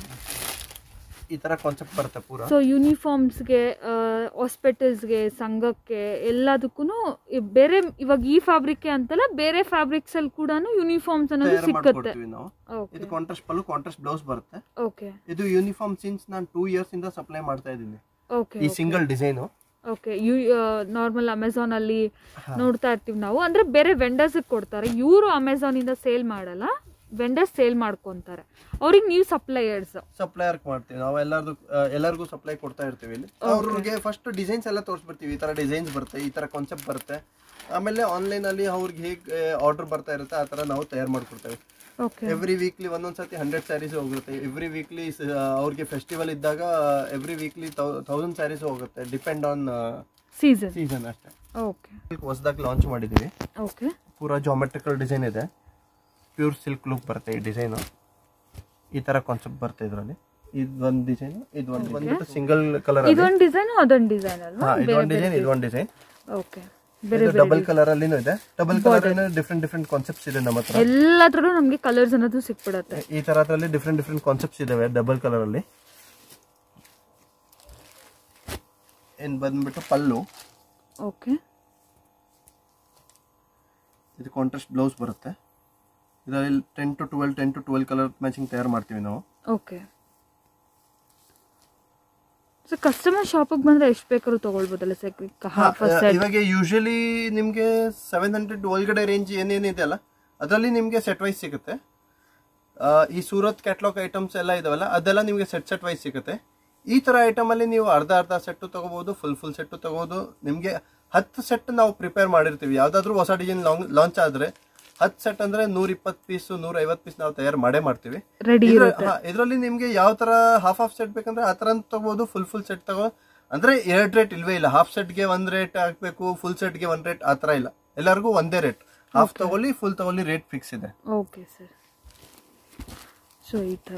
ಈ ತರ ಕಾನ್ಸೆಪ್ಟ್ ಬರುತ್ತೆ ಪೂರ ಸೊ ಯೂನಿಫಾರ್ಮ್ಸ್ಗೆ ಹಾಸ್ಪಿಟಲ್ಸ್ಗೆ ಸಂಘಕ್ಕೆ ಎಲ್ಲದಕ್ಕೂ ಬೇರೆ ಇವಾಗ ಈ ಫ್ಯಾಬ್ರಿಕ್ ಅಂತಲ್ಲ ಬೇರೆ ಫ್ಯಾಬ್ರಿಕ್ಸ್ ಅಲ್ಲಿ ಕೂಡ ಯೂನಿಫಾರ್ಮ್ಸ್ ಅನ್ನೋದು ತಯಾರು ಸಿಕ್ಕತ್ತೆ ಮಾಡ್ಕೊಡ್ತೀವಿ ನಾವು ಓಕೆ ಇದು ಕಾಂಟ್ರಾಸ್ಟ್ ಪಲ್ಲು ಕಾಂಟ್ರಾಸ್ಟ್ ಬ್ಲೌಸ್ ಬರುತ್ತೆ ಓಕೆ ಇದು ಯೂನಿಫಾರ್ಮ್ ಸಿನ್ಸ್ ನಾನು ಟೂ ಇಯರ್ಸ್ ಇಂದ ಸಪ್ಲೈ ಮಾಡ್ತಾ ಇದ್ದೀನಿ ಓಕೆ ಈ single design okay you normal Amazon ಅಲ್ಲಿ ನೋಡ್ತಾ ಇರ್ತೀವಿ ನಾವು ಅಂದ್ರೆ ಬೇರೆ ವೆಂಡರ್ಸ್ ಕೊಡ್ತಾರೆ ಇವರು ಅಮೆಝಾನ್ ಇಂದ ಸೇಲ್ ಮಾಡಲ್ಲ ವೆಂಡರ್ಸ್ ಸೇಲ್ ಮಾಡ್ಕೊಂತಾರೆ ಅವ್ರಿಗೆ ನೀವು ಸಪ್ಲೈಯರ್ಸ್ ಸಪ್ಲೈಯರ್ ಮಾಡ್ತೀವಿ ನಾವು ಎಲ್ಲಾರ್ದು ಎಲ್ಲರಿಗೂ ಸಪ್ಲೈ ಕೊಡ್ತಾ ಇರ್ತೀವಿ ಇಲ್ಲಿ ಅವ್ರಿಗೆ ಫಸ್ಟ್ ಡಿಸೈನ್ಸ್ ಎಲ್ಲ ತೋರಿಸ್ಬಿಡ್ತೀವಿ ಈ ತರ ಡಿಸೈನ್ಸ್ ಬರುತ್ತೆ ಈ ತರ ಕಾನ್ಸೆಪ್ಟ್ ಬರುತ್ತೆ ಆಮೇಲೆ ಆನ್ಲೈನ್ ಅಲ್ಲಿ ಅವ್ರಿಗೆ ಹೇಗೆ ಆರ್ಡರ್ ಬರ್ತಾ ಇರುತ್ತೆ ಆ ತರ ನಾವು ತಯಾರು ಮಾಡ್ಕೊಡ್ತೇವೆ ಓಕೆ ಎವ್ರಿ ವೀಕ್ಲಿ ಒಂದೊಂದ್ ಸತಿ ಹಂಡ್ರೆಡ್ ಸ್ಯಾರೀಸ್ ಹೋಗುತ್ತೆ ಎವ್ರಿ ವೀಕ್ಲಿ ಅವ್ರಿಗೆ ಫೆಸ್ಟಿವಲ್ ಇದ್ದಾಗ ಎವ್ರಿ ವೀಕ್ಲಿ ತೌಸಂಡ್ ಸ್ಯಾರೀಸ್ ಹೋಗುತ್ತೆ ಡಿಪೆಂಡ್ ಆನ್ ಸೀಸನ್ ಸೀಸನ್ ಅಷ್ಟೇ ಓಕೆ ಹೊಸದಾಗಿ ಲಾಂಚ್ ಮಾಡಿದ್ದೀವಿ ಓಕೆ ಪೂರಾ ಜಾಮೆಟ್ರಿಕಲ್ ಡಿಸೈನ್ ಇದೆ ಪ್ಯೂರ್ ಸಿಲ್ಕ್ ಲುಕ್ ಬರುತ್ತೆ ಈ ಡಿಸೈನು ಈ ತರ ಕಾನ್ಸೆಪ್ಟ್ ಬರುತ್ತೆ ಇದರಲ್ಲಿ ಇದೊಂದು ಡಿಸೈನ್ ಇದೊಂದು ಬಂದ್ಬಿಟ್ಟು ಸಿಂಗಲ್ ಕಲರ್ ಇದೊಂದು ಡಿಸೈನ್ ಅದೊಂದು ಡಿಸೈನ್ ಅಲ್ವಾ ಹಾ ಇದೊಂದು ಡಿಸೈನ್ ಇದೊಂದು ಡಿಸೈನ್ ಓಕೆ ಬೇರೆ ಇದು ಡಬಲ್ ಕಲರ್ ಅಲ್ಲಿನೂ ಇದೆ double colour different different concepts ಇದೆ ನಮ್ಮ ಹತ್ರ ಎಲ್ಲದ್ರಲ್ಲೂ ನಮಗೆ ಕಲರ್ಸ್ ಅನ್ನೋದು ಸಿಕ್ಬಿಡತ್ತೆ ಈ ತರದ್ರಲ್ಲಿ ಡಿಫ್ರೆಂಟ್ ಡಿಫ್ರೆಂಟ್ ಕಾನ್ಸೆಪ್ಟ್ಸ್ ಇದಾವೆ ಡಬಲ್ ಕಲರ್ ಅಲ್ಲಿ ಏನ್ ಬಂದ್ಬಿಟ್ಟು ಪಲ್ಲು ಓಕೆ ಇದು ಕಾಂಟ್ರಾಸ್ಟ್ ಬ್ಲೌಸ್ ಬರುತ್ತೆ ಇದರಲ್ಲಿ ten to twelve ten to twelve colour matching ತಯಾರು ಮಾಡ್ತೀವಿ ನಾವು ಓಕೆ ಸೊ ಕಸ್ಟಮರ್ ಶಾಪಿಗೆ ಬಂದ್ರೆ ಎಷ್ಟು ಬೇಕಾದ್ರೂ ತಗೊಳ್ಬೋದಲ್ಲ ಸರ್ ಹಾಫ್ ಸೆಟ್ ಇವಾಗ ಯೂಶಲಿ ನಿಮ್ಗೆ ಸೆವೆನ್ ಹಂಡ್ರೆಡ್ ಒಳಗಡೆ ರೇಂಜ್ ಏನೇನಿದೆ ಅಲ್ಲ ಅದರಲ್ಲಿ ನಿಮ್ಗೆ ಸೆಟ್ ವೈಸ್ ಸಿಗುತ್ತೆ ಆ, ಈ ಸೂರತ್ ಕ್ಯಾಟ್ಲಾಗ್ ಐಟಮ್ಸ್ ಎಲ್ಲ ಇದಾವಲ್ಲ ಅದೆಲ್ಲ ನಿಮ್ಗೆ ಸೆಟ್ ಸೆಟ್ ವೈಸ್ ಸಿಗುತ್ತೆ ಈ ತರ ಐಟಮ್ ಅಲ್ಲಿ ನೀವು ಅರ್ಧ ಅರ್ಧ ಸೆಟ್ ತಗೋಬಹುದು ಫುಲ್ ಫುಲ್ ಸೆಟ್ ತಗೋಬಹುದು ನಿಮ್ಗೆ ಹತ್ತು ಸೆಟ್ ನಾವು ಪ್ರಿಪೇರ್ ಮಾಡಿರ್ತೀವಿ ಯಾವ್ದಾದ್ರು ಹೊಸ ಡಿಸೈನ್ ಲಾಂಚ್ ಆದ್ರೆ ಹತ್ತು ಸೆಟ್ ಅಂದ್ರೆ ನೂರ ಇಪ್ಪತ್ತು ಪೀಸ್ ನೂರ ಐವತ್ತು ಪೀಸ್ ನಾವು ತಯಾರು ಮಾಡೇ ಮಾಡ್ತೀವಿ ರೆಡಿ ಇದರಲ್ಲಿ ನಿಮ್ಗೆ ಯಾವ ತರ ಹಾಫ್ ಹಾಫ್ ಸೆಟ್ ಬೇಕಂದ್ರೆ ಆ ತರ ತಗೋಬಹುದು ಫುಲ್ ಫುಲ್ ಸೆಟ್ ತಗೋ ಅಂದ್ರೆ ಎರಡ್ ರೇಟ್ ಇಲ್ವೇ ಇಲ್ಲ ಹಾಫ್ ಸೆಟ್ಗೆ ಒಂದ್ ರೇಟ್ ಹಾಕ್ಬೇಕು ಫುಲ್ ಸೆಟ್ಗೆ ಒಂದ್ ರೇಟ್ ಆ ತರ ಇಲ್ಲ ಎಲ್ಲರಿಗೂ ಒಂದೇ ರೇಟ್ ಹಾಫ್ ತಗೊಳ್ಳಿ ಫುಲ್ ತಗೊಳ್ಳಿ ರೇಟ್ ಫಿಕ್ಸ್ ಇದೆ ಓಕೆ ಸರ್ ಸೊ ಈ ಥರ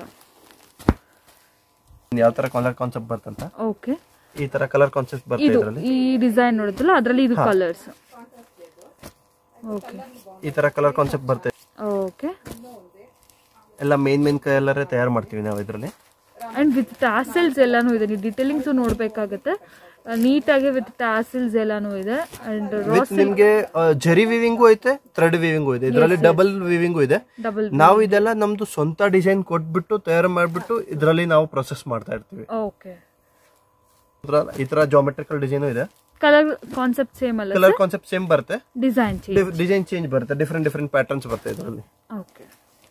ಯಾವ ತರ ಕಲರ್ ಕಾನ್ಸೆಪ್ಟ್ ಬರ್ತಂತ ಓಕೆ ಈ ತರ ಕಲರ್ ಕಾನ್ಸೆಪ್ಟ್ ಬರ್ತದೆ ಇದು ಇದರಲ್ಲಿ ಈ ಡಿಸೈನ್ ನೋಡಿದ್ರಲ್ಲ ಅದರಲ್ಲಿ ಇದು ಕಲರ್ಸ್ ಓಕೆ ಈ ತರ ಕಲರ್ ಕಾನ್ಸೆಪ್ಟ್ ಬರ್ತದೆ ಓಕೆ ಎಲ್ಲ ಮೇನ್ ಮೇನ್ ಕಲರ್ ತಯಾರು ಮಾಡ್ತೀವಿ ನಾವು ಇದರಲ್ಲಿ ಅಂಡ್ ವಿತ್ ಟ್ಯಾಸಲ್ಸ್ ಎಲ್ಲಾನು ಇದೆ ನೀವು ಡೀಟೇಲಿಂಗ್ಸ್ ನೋಡ್ಬೇಕಾಗತ್ತೆ ನೀಟಾಗಿ ವಿತ್ ಟ್ಯಾಸಲ್ಸ್ ಎಲ್ಲಾನು ಇದೆ ಅಂಡ್ ವಿತ್ ನಿಮ್ಗೆ ಆ, ಜರಿ ವಿವಿಂಗು ಐತೆ ಥ್ರೆಡ್ ವಿವಿಂಗು ಇದೆ ಇದರಲ್ಲಿ ಡಬಲ್ ವಿವಿಂಗು ಇದೆ ಡಬಲ್ ನಾವು ಇದೆಲ್ಲ ನಮ್ದು ಸ್ವಂತ ಡಿಸೈನ್ ಕೊಟ್ಬಿಟ್ಟು ತಯಾರು ಮಾಡ್ಬಿಟ್ಟು ಇದರಲ್ಲಿ ನಾವು ಪ್ರೊಸೆಸ್ ಮಾಡ್ತಾ ಇರ್ತೀವಿ ಓಕೆ ಇದ್ರ- ಈ ತರ ಜಾಮೆಟ್ರಿಕಲ್ ಡಿಸೈನು ಇದೆ ಕಲರ್ ಕಾನ್ಸೆಪ್ಟ್ ಸೇಮ್ ಅಲ್ಲ ಕಲರ್ ಕಾನ್ಸೆಪ್ಟ್ ಸೇಮ್ ಬರುತ್ತೆ ಡಿಸೈನ್ ಚೇಂಜ್ ಡಿಸೈನ್ ಚೇಂಜ್ ಬರುತ್ತೆ ಡಿಫ್ರೆಂಟ್ ಡಿಫ್ರೆಂಟ್ ಪ್ಯಾಟರ್ನ್ಸ್ ಬರುತ್ತೆ ಇದರಲ್ಲಿ ಓಕೆ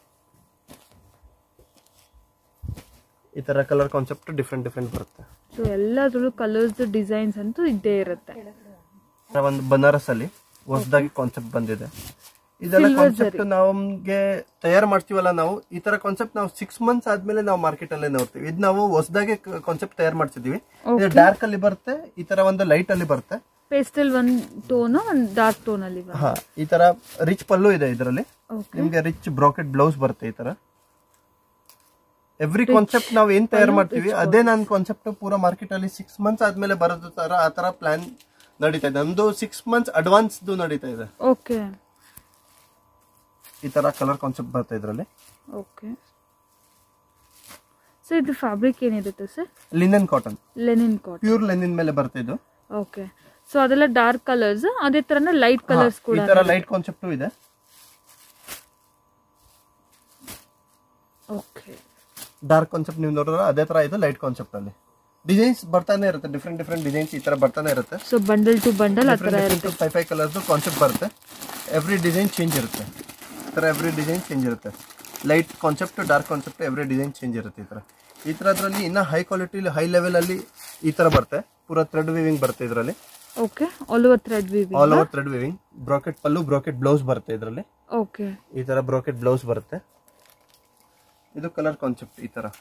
ಈ ತರ ಕಲರ್ ಕಾನ್ಸೆಪ್ಟ್ ಡಿಫ್ರೆಂಟ್ ಡಿಫ್ರೆಂಟ್ ಬರುತ್ತೆ ಸೊ ಎಲ್ಲದ್ರಲ್ಲೂ ಕಲರ್ಸ್ ಡಿಸೈನ್ಸ್ ಅಂತೂ ಇದ್ದೇ ಇರುತ್ತೆ ಒಂದು ಬನಾರಸ್ ಅಲ್ಲಿ ಹೊಸದಾಗಿ ಕಾನ್ಸೆಪ್ಟ್ ಬಂದಿದೆ ಇದೆಲ್ಲ ಕಾನ್ಸೆಪ್ಟ್ ನಮ್ಗೆ ತಯಾರು ಮಾಡ್ತೀವಲ್ಲ ನಾವು ಈ ತರ ಕಾನ್ಸೆಪ್ಟ್ ನಾವು ಸಿಕ್ಸ್ ಮಂತ್ಸ್ ಆದ್ಮೇಲೆ ನಾವು ಮಾರ್ಕೆಟ್ ಅಲ್ಲೇ ನೋಡ್ತೀವಿ ಇದು ನಾವು ಹೊಸದಾಗೆ ಕಾನ್ಸೆಪ್ಟ್ ತಯಾರು ಮಾಡ್ತಿದೀವಿ ಇದು ಡಾರ್ಕ್ ಅಲ್ಲಿ ಬರುತ್ತೆ ಈ ತರ ಒಂದು ಲೈಟ್ ಅಲ್ಲಿ ಬರುತ್ತೆ ಪೇಸ್ಟಲ್ ಒಂದ್ ಟೋನು ಒಂದ್ ಡಾರ್ಕ್ ಟೋನ್ ಅಲ್ಲಿ ಹಾ ಈ ತರ ರಿಚ್ ಪಲ್ಲು ಇದೆ ಇದರಲ್ಲಿ ಓಕೆ ನಿಮ್ಗೆ ರಿಚ್ ಬ್ರಾಕೆಟ್ ಬ್ಲೌಸ್ ಬರುತ್ತೆ ಈ ತರ ಎವ್ರಿ ಕಾನ್ಸೆಪ್ಟ್ ನಾವು ಏನ್ ತಯಾರು ಮಾಡ್ತೀವಿ ಅದೇ ನನ್ನ ಕಾನ್ಸೆಪ್ಟ್ ಪೂರಾ ಮಾರ್ಕೆಟ್ ಅಲ್ಲಿ ಸಿಕ್ಸ್ ಮಂತ್ಸ್ ಆದ್ಮೇಲೆ ಬರೋದು ತರ ಆ ತರ ಪ್ಲಾನ್ ನಡೀತಾ ಇದೆ ನಮ್ದು ಸಿಕ್ಸ್ ಮಂತ್ಸ್ ಅಡ್ವಾನ್ಸ್ ನಡೀತಾ ಇದೆ ಓಕೆ ಈ ತರ ಕಲರ್ ಕಾನ್ಸೆಪ್ಟ್ ಬರುತ್ತೆ ಇದರಲ್ಲಿ ಓಕೆ ಸೊ ಇದು ಫ್ಯಾಬ್ರಿಕ್ ಏನಿರುತ್ತೆ sir linen cotton linen cotton pure linen ಮೇಲೆ ಬರುತ್ತೆ ಇದು ಓಕೆ ಸೊ ಅದೆಲ್ಲ ಡಾರ್ಕ್ ಕಲರ್ಸ್ ಅದೇ ತರನೇ ಲೈಟ್ ಕಲರ್ಸ್ ಈ ಕೂಡ ತರ ಲೈಟ್ ಕಾನ್ಸೆಪ್ಟ್ ಇದೆ ಓಕೆ ಡಾರ್ಕ್ ಕಾನ್ಸೆಪ್ಟ್ ನೀವು ನೋಡಿದ್ರೆ ಅದೇ ತರ ಇದು ಲೈಟ್ ಕಾನ್ಸೆಪ್ಟ್ ಅಲ್ಲಿ ಡಿಸೈನ್ಸ್ ಬರ್ತಾನೆ ಇರುತ್ತೆ ಡಿಫ್ರೆಂಟ್ ಡಿಫ್ರೆಂಟ್ ಡಿಸೈನ್ಸ್ ಈ ತರ ಬರ್ತಾನೆ ಇರುತ್ತೆ ಸೊ ಬಂಡಲ್ ಟು ಬಂಡಲ್ ಆ ಥರ different five five colours concept ಬರುತ್ತೆ ಎವ್ರಿ ಡಿಸೈನ್ ಚೇಂಜ್ ಇರುತ್ತೆ ಈ ಥರ ಎವ್ರಿ ಡಿಸೈನ್ ಚೇಂಜ್ ಇರುತ್ತೆ light concept dark concept every design change ಇರುತ್ತೆ ಈ ಥರ ಈ ಥರದ್ರಲ್ಲಿ ಇನ್ನ ಹೈ ಕ್ವಾಲಿಟಿ ಹೈ ಲೆವೆಲ್ ಅಲ್ಲಿ ಈ ಥರ ಬರುತ್ತೆ ಪೂರಾ ಥ್ರೆಡ್ ವಿವಿಂಗ್ ಬರುತ್ತೆ ಇದರಲ್ಲಿ ಓಕೆ ಆಲ್ ಓವರ್ ಥ್ರೆಡ್ ವಿವಿ all over thread weaving brocade pallu bracket blouse ಬರುತ್ತೆ ಇದರಲ್ಲಿ ಓಕೆ ಈ ತರ ಬ್ರಾಕೆಟ್ ಬ್ಲೌಸ್ ಬರುತ್ತೆ ಇದು ಕಲರ್ ಕಾನ್ಸೆಪ್ಟ್ ಈ ತರ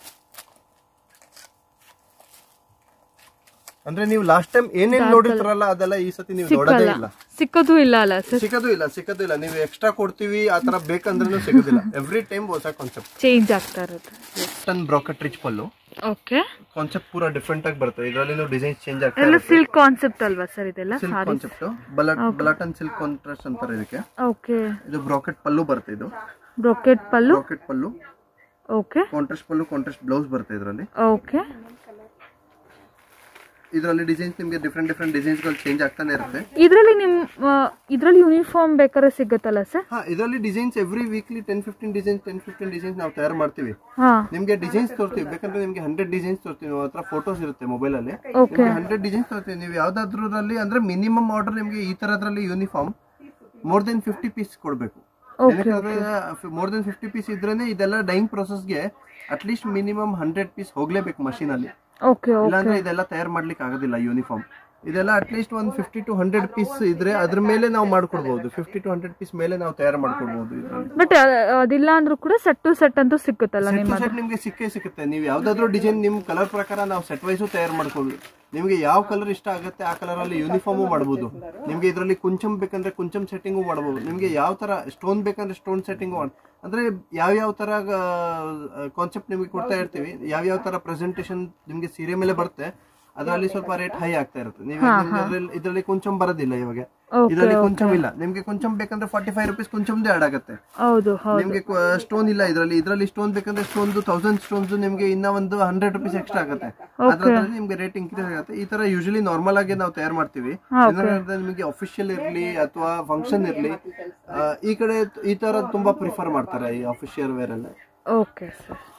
ಅಂದ್ರೆ ನೀವು ಲಾಸ್ಟ್ ಟೈಮ್ ಏನೇನ್ ನೋಡಿರ್ತಾರಲ್ಲ ಅದೆಲ್ಲ ಈ ಸತಿ ನೀವು ನೋಡೋದೇ ಇಲ್ಲ ಸಿಕ್ಕೋದು ಇಲ್ಲ ಅಲ್ಲ ಸರ್ ಸಿಗೋದು ಇಲ್ಲ ಸಿಗೋದು ಇಲ್ಲ ನೀವು ಎಕ್ಸ್ಟ್ರಾ ಕೊಡ್ತೀವಿ ಆ ತರ ಬೇಕಂದ್ರೂ ಸಿಗೋದಿಲ್ಲ ಎವ್ರಿ ಟೈಮ್ ಹೊಸ ಕಾನ್ಸೆಪ್ಟ್ ಚೇಂಜ್ ಆಗ್ತಾ ಇರೋದು ಟನ್ brocade rich pallu okay concept ಪೂರಾ ಡಿಫ್ರೆಂಟ್ ಆಗಿ ಬರುತ್ತೆ ಇದರಲ್ಲಿ ನೀವು ಡಿಸೈನ್ ಚೇಂಜ್ ಆಗ್ತಾ ಎಲ್ಲ ಸಿಲ್ಕ್ ಕಾನ್ಸೆಪ್ಟ್ ಅಲ್ವಾ ಸರ್ ಇದೆಲ್ಲ ಸಿಲ್ಕ್ ಕಾನ್ಸೆಪ್ಟ್ ಬಲಟ್ ಬಲಟನ್ ಸಿಲ್ಕ್ ಕಾಂಟ್ರಾಸ್ಟ್ ಅಂತಾರೆ ಇದಕ್ಕೆ ಓಕೆ ಇದು ಬ್ರಾಕೆಟ್ ಪಲ್ಲು ಬರುತ್ತೆ ಇದು brocade pallu brocade pallu okay contrast pallu contrast blouse ಬರುತ್ತೆ ಇದರಲ್ಲಿ ಓಕೆ ಇದರಲ್ಲಿ ಡಿಸೈನ್ಸ್ ನಿಮಗೆ ಡಿಫ್ರೆಂಟ್ ಡಿಫ್ರೆಂಟ್ ಡಿಸೈನ್ಸ್ ಗಳು ಚೇಂಜ್ ಆಗ್ತಾನೆ ಇರುತ್ತೆ ಇದರಲ್ಲಿ ನಿಮ್ ಇದರಲ್ಲಿ ಯೂನಿಫಾರ್ಮ್ ಬೇಕಾದ್ರೆ ಸಿಗುತ್ತಲ್ಲ ಸರ್ ಹಾ ಇದರಲ್ಲಿ designs every weekly ten fifteen designs ten fifteen designs ನಾವು ತಯಾರು ಮಾಡ್ತೀವಿ ಹಾ ನಿಮಗೆ ಡಿಸೈನ್ಸ್ ತೋರ್ತೀವಿ ಬೇಕಂದ್ರೆ ನಿಮಗೆ ಹಂಡ್ರೆಡ್ ಡಿಸೈನ್ಸ್ ತೋರ್ತೀವಿ ನಮ್ಮ ಹತ್ರ ಫೋಟೋಸ್ ಇರುತ್ತೆ ಮೊಬೈಲ್ ಅಲ್ಲಿ ಓಕೆ ನಿಮಗೆ ಹಂಡ್ರೆಡ್ ಡಿಸೈನ್ಸ್ ತೋರ್ತೀವಿ ನೀವು ಯಾವ್ದಾದ್ರಲ್ಲಿ ಅಂದ್ರೆ ಮಿನಿಮಮ್ ಆರ್ಡರ್ ನಿಮಗೆ ಈ ತರದ್ರಲ್ಲಿ uniform more than fifty piece ಕೊಡಬೇಕು ಮೋರ್ ದೆನ್ ಫಿಫ್ಟಿ ಪೀಸ್ ಇದ್ರೇನೆ ಇದೆಲ್ಲ ಡೈಯಿಂಗ್ ಪ್ರೊಸೆಸ್ಗೆ ಅಟ್ಲೀಸ್ಟ್ ಮಿನಿಮಮ್ ಹಂಡ್ರೆಡ್ ಪೀಸ್ ಹೋಗ್ಲೇಬೇಕು machine ಅಲ್ಲಿ ಓಕೆ ಇಲ್ಲಾಂದ್ರೆ ಇದೆಲ್ಲ ತಯಾರು ಮಾಡ್ಲಿಕ್ಕೆ ಆಗೋದಿಲ್ಲ ಯೂನಿಫಾರ್ಮ್ ಇದೆಲ್ಲ ಅಟ್ಲೀಸ್ಟ್ ಒಂದು ಫಿಫ್ಟಿ ಟು ಹಂಡ್ರೆಡ್ ಪೀಸ್ ಇದ್ರೆ ಅದ್ರ ಮೇಲೆ ನಾವು ಮಾಡ್ಕೊಡ್ಬೋದು ಫಿಫ್ಟಿ ಟು ಹಂಡ್ರೆಡ್ ಪೀಸ್ ಮೇಲೆ ನಾವು ತಯಾರು ಮಾಡ್ಕೊಡ್ಬೋದು ಇದರಲ್ಲಿ ಬಟ್ ಅದಿಲ್ಲ ಅಂದ್ರೂ ಕೂಡ ಸೆಟ್ ಟು ಸೆಟ್ ಅಂತೂ ಸಿಕ್ಕುತ್ತಲ್ಲ ನಿಮ್ಮ ಸೆಟ್ ನಿಮ್ಗೆ ಸಿಕ್ಕೇ ಸಿಗುತ್ತೆ ನೀವು ಯಾವ್ದಾದ್ರು ಡಿಸೈನ್ ನಿಮ್ ಕಲರ್ ಪ್ರಕಾರ ನಾವು ಸೆಟ್ ವೈಸು ತಯಾರು ಮಾಡ್ಕೊಳ್ವಿ ನಿಮ್ಗೆ ಯಾವ ಕಲರ್ ಇಷ್ಟ ಆಗುತ್ತೆ ಆ ಕಲರ್ ಅಲ್ಲಿ ಯೂನಿಫಾರ್ಮು ಮಾಡ್ಬೋದು ನಿಮ್ಗೆ ಇದರಲ್ಲಿ ಕುಂಚಮ್ ಬೇಕಂದ್ರೆ ಕುಂಚಮ್ ಸೆಟ್ಟಿಂಗು ಮಾಡ್ಬೋದು ನಿಮ್ಗೆ ಯಾವ ತರ ಸ್ಟೋನ್ ಬೇಕಂದ್ರೆ ಸ್ಟೋನ್ ಸೆಟ್ಟಿಂಗು ಅಂದ್ರೆ ಯಾವ ಯಾವ ತರ ಕಾನ್ಸೆಪ್ಟ್ ನಿಮಗೆ ಕೊಡ್ತಾ ಇರ್ತೀವಿ ಯಾವ ಯಾವ ತರ ಪ್ರೆಸೆಂಟೇಶನ್ ನಿಮ್ಗೆ ಸೀರೆ ಮೇಲೆ ಬರುತ್ತೆ ಅದರಲ್ಲಿ ಸ್ವಲ್ಪ ರೇಟ್ ಹೈ ಆಗ್ತಾ ಇರುತ್ತೆ ನೀವು ಇದರಲ್ಲಿ ಕುಂಚಮ್ ಬರೋದಿಲ್ಲ ಇವಾಗ Okay, ಇದರಲ್ಲಿ ಕುಂಚಮ್ ಇಲ್ಲ ನಿಮ್ಗೆ ಕುಂಚಮ್ ಬೇಕಂದ್ರೆ ಫಾರ್ಟಿ ಫೈವ್ ರುಪೀಸ್ ಕುಂಚಮ್ದೇ ಆಡ್ ಆಗುತ್ತೆ ಹೌದು ಹೌದು ನಿಮ್ಗೆ ಸ್ಟೋನ್ ಇಲ್ಲ ಇದರಲ್ಲಿ ಇದರಲ್ಲಿ ಸ್ಟೋನ್ ಬೇಕಂದ್ರೆ ಸ್ಟೋನ್ ತೌಸಂಡ್ ಸ್ಟೋನ್ಸ್ ನಿಮ್ಗೆ ಇನ್ನ ಒಂದು ಹಂಡ್ರೆಡ್ ರುಪೀಸ್ ಎಕ್ಸ್ಟ್ರಾ ಆಗುತ್ತೆ ಅದ್ರಲ್ಲಿ ನಿಮ್ಗೆ ರೇಟ್ ಇನ್ಕ್ರೀಸ್ ಆಗುತ್ತೆ ಈ ತರ ಯೂಶಲಿ ನಾರ್ಮಲ್ ಆಗಿ ನಾವು ತಯಾರು ಮಾಡ್ತೀವಿ ಜನರಿಂದ ನಿಮಗೆ ಅಫಿಷಿಯಲ್ ಇರ್ಲಿ ಅಥವಾ ಫಂಕ್ಷನ್ ಇರ್ಲಿ ಆ, ಈ ಕಡೆ ಈ ತರ ತುಂಬಾ ಪ್ರಿಫರ್ ಮಾಡ್ತಾರೆ ಈ ಅಫಿಷಿಯಲ್ ವೇರ್ ಎಲ್ಲ ಓಕೆ ಸರ್